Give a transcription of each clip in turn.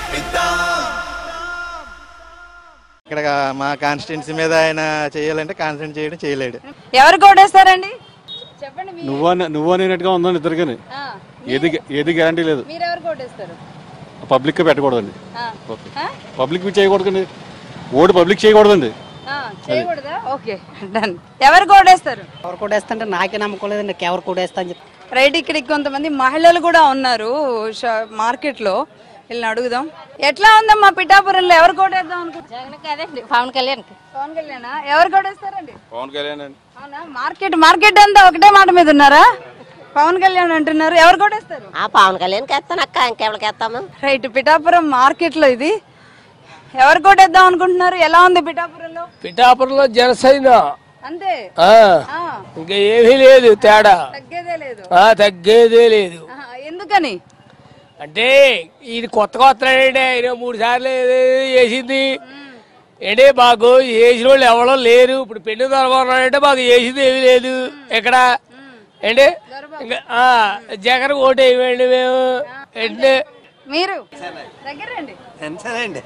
ఇక్కడ మా కాన్స్టిట్యున్సీ మీద ఆయన చేయాలంటే కాన్సన్ట్రేట్ చేయడం చేయలేడు ఎవరు కోటేస్తారండి చెప్పండి మీ- నువ్వు నువ్వు అనేటట్టుగా ఉందండి ఇద్దరికని ఆ, ఏది ఏది గ్యారంటీ లేదు మీరు ఎవరు కోటేస్తారు పబ్లిక్ పెట్టకూడదండి ఆ, ఓకే ఆ? పబ్లిక్ చేయకూడదండి ఓటు పబ్లిక్ చేయకూడదండి ఆ, చేయకూడదా ఓకే డన్ ఎవరు కోటేస్తారు ఎవరు కొడేస్తుంటే నాకే నమ్మకం లేదండి ఎవరు కొడేస్తా అని చెప్పి రైట్ ఇక్కడ కొంతమంది మహిళలు కూడా ఉన్నారు మార్కెట్ లో వీళ్ళని అడుగుదాం ఎట్లా ఉందమ్మా పిఠాపురంలో ఎవరు కోటేద్దాం అనుకుంటున్నారు జగన్ కాదండి పవన్ కళ్యాణ్ పవన్ కళ్యాణ్ ఎవరు కోటేస్తారండి పవన్ కళ్యాణ్ అండి అవునా మార్కెట్ మార్కెట్ అంతా ఒకటే మాట మీద ఉన్నారా పవన్ కళ్యాణ్ అంటున్నారు ఎవరు కోటేస్తారు ఆ పవన్ కళ్యాణ్ వేస్తాను అక్క ఇంకెవరికి వేస్తాము రైట్ పిఠాపురం మార్కెట్ లో ఇది ఎవరు కోటేద్దాం అనుకుంటున్నారు ఎలా ఉంది పిఠాపురంలో పిఠాపురంలో జనసేన అంతే ఆ, ఆ, ఇంకా ఏమీ లేదు తేడా తగ్గేదే లేదు ఆ, తగ్గేదే లేదు ఆహా, ఎందుకని అంటే ఇది కొత్త కొత్త ఆయన మూడు సార్లు వేసింది ఏంటే మాకు వేసిన వాళ్ళు ఎవరో లేరు ఇప్పుడు పెళ్లి దొరకన్నాడంటే మాకు వేసింది ఏమీ లేదు ఎక్కడ ఏంటి ఇంకా ఆ, జగన్ ఓటు వేయండి మేము ఏంటి మీరు దగ్గర రండి అంతేనండి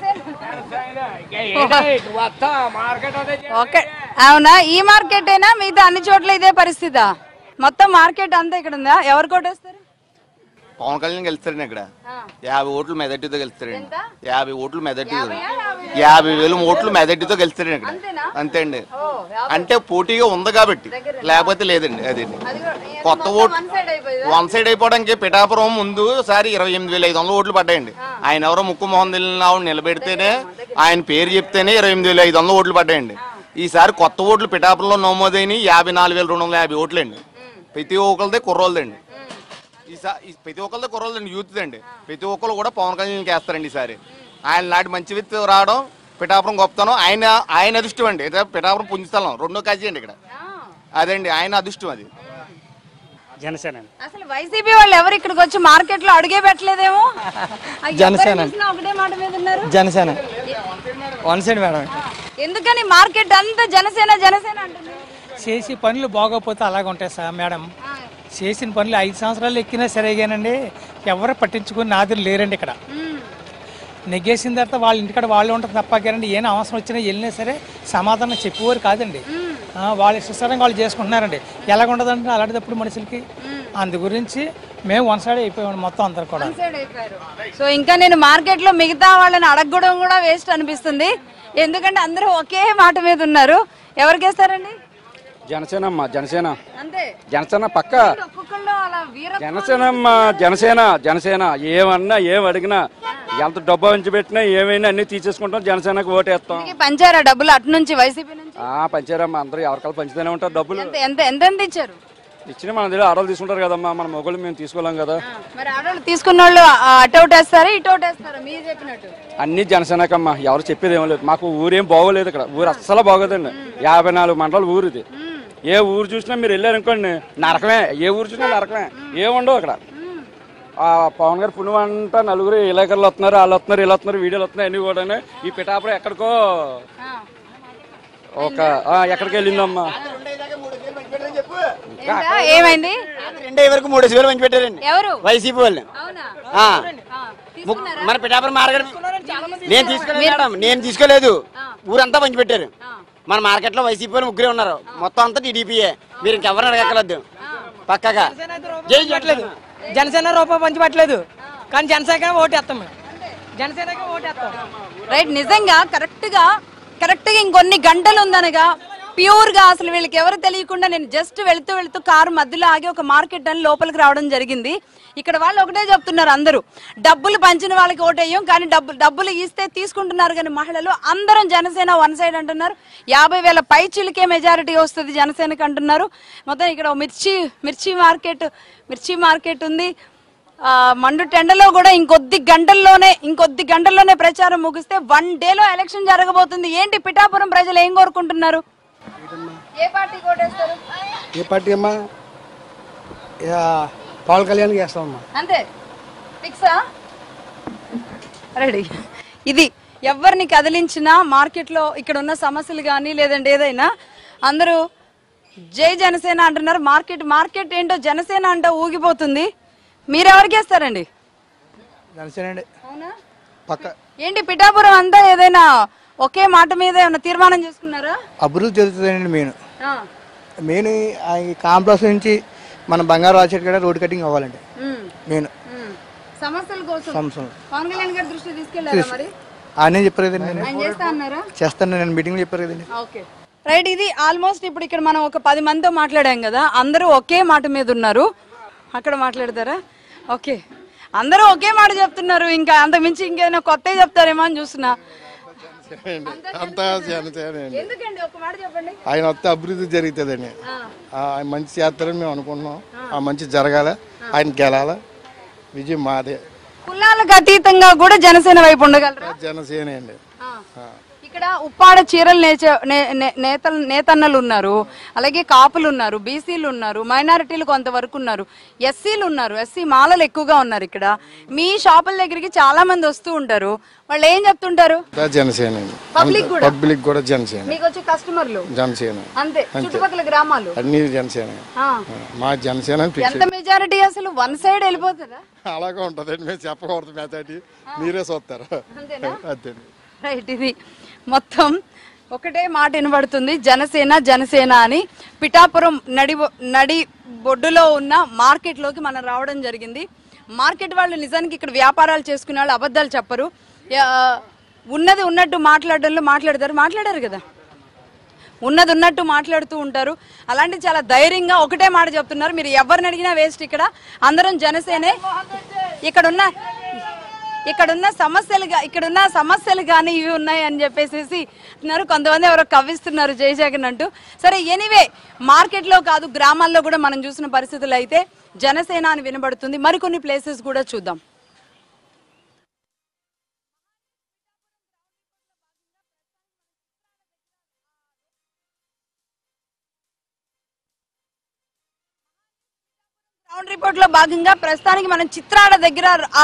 ఓకే అవునా ఈ మార్కెటేనా మిగతా అన్ని చోట్ల ఇదే పరిస్థితా మొత్తం మార్కెట్ అంతా ఇక్కడ ఉందా ఎవరు కొట్టేస్తారు పవన్ కళ్యాణ్ గెలుస్తారండి ఇక్కడ ఆ. యాభై ఓట్లు మెజార్టీతో గెలుస్తారండి ఎంత? యాభై ఓట్లు మెజార్టీతో యాభై వేలు ఓట్లు మెజార్టీతో గెలుస్తారండి ఇక్కడ అంతేనా? అంతే అండి ఓ, యాభై. అంటే పోటీగా ఉంది కాబట్టి లేకపోతే లేదండి అది అది కూడా- ఏ- కొత్త మొత్తం ఓట్ one side అయిపోయిందా? వన్ సైడ్ అయిపోవడానికి పిఠాపురం ముందు సారి ఇరవై ఎనిమిది వేల ఐదు వందల ఓట్లు పడ్డాయండి ఆయన ఎవరో ముక్కు మొహం తెలియని ఆవిడ నిలబెడితేనే ఆయన పేరు చెప్తేనే ఇరవై ఎనిమిది వేల ఐదు వందల ఓట్లు పడ్డాయండి ఈసారి కొత్త ఓట్లు పిఠాపురంలో నమోదైన యాభై నాలుగు వేల రెండు వందల యాభై ఓట్లండి ప్రతి ఒక్కరిదే కుర్రోళ్ళదండి ఈసారి ఈ ప్రతి ఒక్కరిదే కుర్రోళ్ళదండి యూత్ అండి ప్రతి ఒక్కరు కూడా పవన్ కళ్యాణ్కి వేస్తారండి ఈసారి ఆయన నాటి మంచి వ్యక్తి రావడం పిఠాపురం గొప్పతనం ఆయన ఆయన అదృష్టం అండి ఇదే పిఠాపురం పుంజస్థలం రెండో కాజీ అండి ఇక్కడ అదండి ఆయన అదృష్టం అది జనసేన అసలు వైసీపీ వాళ్ళు ఎవరు ఇక్కడికి వచ్చి మార్కెట్ లో అడుగే పెట్టలేదేమో ఆ, ఎవరు జనసేన. చూసినా ఒకటే మాట మీద ఉన్నారు జనసేన వన్ సైడ్ మేడం ఎందుకని మార్కెట్ అంతా జనసేన జనసేన అంటున్నారు చేసి పనులు బాగోకపోతే అలాగ ఉంటాయి సార్ మేడం చేసిన పనులు ఐదు సంవత్సరాలు ఎక్కినా సరేగానండి ఎవరు పట్టించుకుని నాదులు లేరండి ఇక్కడ నెగ్గేసిన తర్వాత వాళ్ళ ఇంటికాడ వాళ్ళు ఉంటారు తప్ప కానీ ఏం అవసరం వచ్చినా వెళ్ళినా సరే సమాధానం చెప్పేవారు కాదండి ఆ, వాళ్ళ ఇష్టసరంగా వాళ్ళు చేసుకుంటున్నారండి ఎలాగ ఉండదంటే అలాంటిదప్పుడు మనుషులకి అందు గురించి మేము వన్ సైడ్ అయిపోయాం మొత్తం అందరు కూడా సైడ్ అయిపోయారు సో ఇంకా నేను మార్కెట్ లో మిగతా వాళ్ళని అడగడం కూడా వేస్ట్ అనిపిస్తుంది ఎందుకంటే అందరూ ఒకే మాట మీద ఉన్నారు ఎవరికి వేస్తారండి జనసేన అమ్మా జనసేన అంతే జనసేన పక్క ఒక్కొక్కళ్ళు అలా వీర జనసేన అమ్మా జనసేన జనసేన ఏమన్నా ఏం అడిగినా ఎంత డబ్బు ఉంచి పెట్టినా ఏమైనా అన్ని తీసేసుకుంటాం జనసేనకు ఓటేస్తాం ఇంటికి పంచారా డబ్బులు అటు నుంచి వైసీపీ నుంచి ఆ పంచారమ్మా అందరూ ఎవరికాలు పంచుతూనే ఉంటారు డబ్బులు ఎంత ఎంత ఎంత ఎంత ఇచ్చారు ఇచ్చిన మన దగ్గర ఆడవాళ్ళు తీసుకుంటారు కదమ్మా మన మొగలు మేము తీసుకోలేం కదా మరి ఆడవాళ్ళు తీసుకున్న వాళ్ళు అటు ఒకటి వేస్తారా ఇటు ఒకటి వేస్తారా మీరు చెప్పినట్టు అన్ని జనసేనకమ్మా ఎవరు చెప్పేది ఏం లేదు మాకు ఊరేం బాగోలేదు ఇక్కడ ఊరు అస్సలు బాగోదండి యాభై నాలుగు మండలాలు ఊరు ఇది ఏ ఊరు చూసినా మీరు వెళ్ళారనుకోండి నరకమే ఏ ఊరు చూసినా నరకమే ఏముండవు అక్కడ ఆ పవన్ గారు పుణ్యం అంతా నలుగురు ఇలాకర్లు వస్తున్నారు వాళ్ళు వస్తున్నారు వీళ్ళు వస్తున్నారు వీడియోలు వస్తున్నాయి అన్ని కూడా ఈ పిఠాపురం ఎక్కడికో ఒక ఆ, ఎక్కడికి వెళ్ళిందమ్మా ఏంటా? ఏమైంది రెండే వరకు మూడు వేలు పంచి పెట్టారండి ఎవరు వైసీపీ వాళ్ళు అవునా ఆ. ఆ, ము- మన పిఠాపురం మార్కెట్ నేను తీసుకోలేదు మేడం నేను తీసుకోలేదు ఊరంతా పంచి పెట్టారు మన మార్కెట్ లో వైసీపీ వాళ్ళు ముగ్గురే ఉన్నారు మొత్తం అంతా టీడీపీయే మీరు ఇంకెవరిని అడగక్కర్లేదు పక్కగా జై చేయట్లేదు జనసేన రూపాయి పంచిపెట్టలేదు కానీ జనసేన ఓటేస్తాం మేము జనసేనకి ఓటేస్తాం రైట్ నిజంగా కరెక్ట్ గా కరెక్ట్ గా ఇంకొన్ని గంటలు ఉందనగా ప్యూర్ గా అసలు వీళ్ళకి ఎవరు తెలియకుండా నేను జస్ట్ వెళుతూ వెళుతూ కారు మధ్యలో ఆగి ఒక మార్కెట్ అని లోపలికి రావడం జరిగింది ఇక్కడ వాళ్ళు ఒకటే చెప్తున్నారు అందరూ డబ్బులు పంచిన వాళ్ళకి ఓటేయం కానీ డబ్బులు డబ్బులు ఇస్తే తీసుకుంటున్నారు కానీ మహిళలు అందరం జనసేన వన్ సైడ్ అంటున్నారు యాభై వేల పై చిలికే మెజారిటీ వస్తుంది జనసేనకి అంటున్నారు మొత్తం ఇక్కడ మిర్చి మిర్చి మార్కెట్ మిర్చి మార్కెట్ ఉంది ఆ, మండు టెండలో కూడా ఇంకొద్ది గంటల్లోనే ఇంకొద్ది గంటల్లోనే ప్రచారం ముగిస్తే వన్ డేలో ఎలక్షన్ జరగబోతుంది ఏంటి పిఠాపురం ప్రజలు ఏం కోరుకుంటున్నారు ఏ పార్టీ కోటేస్తారు ఏ పార్టీ అమ్మా యా, పవన్ కళ్యాణ్కి వేస్తామమ్మా అంతే ఫిక్సా రెడీ ఇది ఎవరిని కదిలించినా మార్కెట్లో ఇక్కడ ఉన్న సమస్యలు కానీ లేదంటే ఏదైనా అందరూ జై జనసేన అంటున్నారు మార్కెట్ మార్కెట్ ఏంటో జనసేన అంటో ఊగిపోతుంది మీరెవరికి వేస్తారండి జనసేన అండి అవునా పక్క ఏంటి పిఠాపురం అంతా ఏదైనా ఒకే మాట మీద ఏమైనా తీర్మానం చేసుకున్నారా అభివృద్ధి జరుగుతుందండి మెయిన్ ఆ, మెయిన్ ఈ కాంప్లెక్స్ నుంచి మన బంగారు రాజశేఖర్ కూడా రోడ్ కటింగ్ అవ్వాలండి ఉమ్, మెయిన్ ఉమ్. సమస్యల కోసం సమస్యలు పవన్ కళ్యాణ్ గారి దృష్టి తీసుకెళ్లారా మరి ఆయనే చెప్పారు కదండి నేను ఆయన చేస్తా అన్నారా చేస్తాను నేను మీటింగ్లో చెప్పారు కదండి ఓకే రైట్ ఇది ఆల్మోస్ట్ ఇప్పుడు ఇక్కడ మనం ఒక పది మందితో మాట్లాడాం కదా అందరూ ఒకే మాట మీద ఉన్నారు అక్కడ మాట్లాడతారా ఓకే అందరూ ఒకే మాట చెప్తున్నారు ఇంకా అంత మించి ఇంకేదైనా కొత్త చెప్తారేమో అని చూస్తున్నా అంతా జనసేన అండి ఎందుకండి ఒక మాట చెప్పండి ఆయన వస్తే అభివృద్ధి జరుగుతుందండి ఆ, ఆయన మంచి చేస్తారని మేము అనుకుంటున్నాం ఆ మంచి జరగాల ఆయన గెలాల విజయం మాదే కులాలకు అతీతంగా కూడా జనసేన వైపు ఉండగలరా జనసేన అండి ఆ. ఇక్కడ ఉప్పాడ చీరలు నేచ నే- నే- నేతలు నేతన్నలు ఉన్నారు అలాగే కాపులు ఉన్నారు బీసీలు ఉన్నారు మైనారిటీలు కొంతవరకు ఉన్నారు ఎస్సీలు ఉన్నారు ఎస్సీ మాలలు ఎక్కువగా ఉన్నారు ఇక్కడ మీ షాపుల దగ్గరికి చాలా మంది వస్తూ ఉంటారు వాళ్ళు ఏం చెప్తుంటారు అంతా జనసేన అండి పబ్లిక్ కూడా పబ్లిక్ కూడా జనసేన మీకు వచ్చే కస్టమర్లు జనసేన అంతే చుట్టుపక్కల గ్రామాలు అన్ని జనసేన ఆ. మా జనసేన అని ఫిక్స్ ఎంత మెజారిటీ అసలు వన్ సైడ్ వెళ్ళిపోతుందా అలాగే ఉంటుందండి మేము చెప్పకూడదు మెథడ్ మీరే చూస్తారు అంతేనా అంతే రైట్ ఇది మొత్తం ఒకటే మాట వినబడుతుంది జనసేన జనసేన అని పిఠాపురం నడి నడి బొడ్డులో ఉన్న మార్కెట్లోకి మనం రావడం జరిగింది మార్కెట్ వాళ్ళు నిజానికి ఇక్కడ వ్యాపారాలు చేసుకునే వాళ్ళు అబద్ధాలు చెప్పరు యా- ఉన్నది ఉన్నట్టు మాట్లాడడంలో మాట్లాడతారు మాట్లాడారు కదా ఉన్నది ఉన్నట్టు మాట్లాడుతూ ఉంటారు అలాంటి చాలా ధైర్యంగా ఒకటే మాట చెప్తున్నారు మీరు ఎవరిని అడిగినా వేస్ట్ ఇక్కడ అందరం జనసేనే ఇక్కడున్న ఇక్కడున్న సమస్యలు గా- ఇక్కడున్న సమస్యలు కానీ ఇవి ఉన్నాయి అని చెప్పేసి అంటున్నారు కొంతమంది ఎవరో కవ్విస్తున్నారు జయజగన్ అంటూ సరే ఎనీవే మార్కెట్లో కాదు గ్రామాల్లో కూడా మనం చూసిన పరిస్థితులు అయితే జనసేన అని వినబడుతుంది మరికొన్ని ప్లేసెస్ కూడా చూద్దాం గ్రౌండ్ రిపోర్ట్ లో భాగంగా ప్రస్తుతానికి మనం చిత్రాల దగ్గర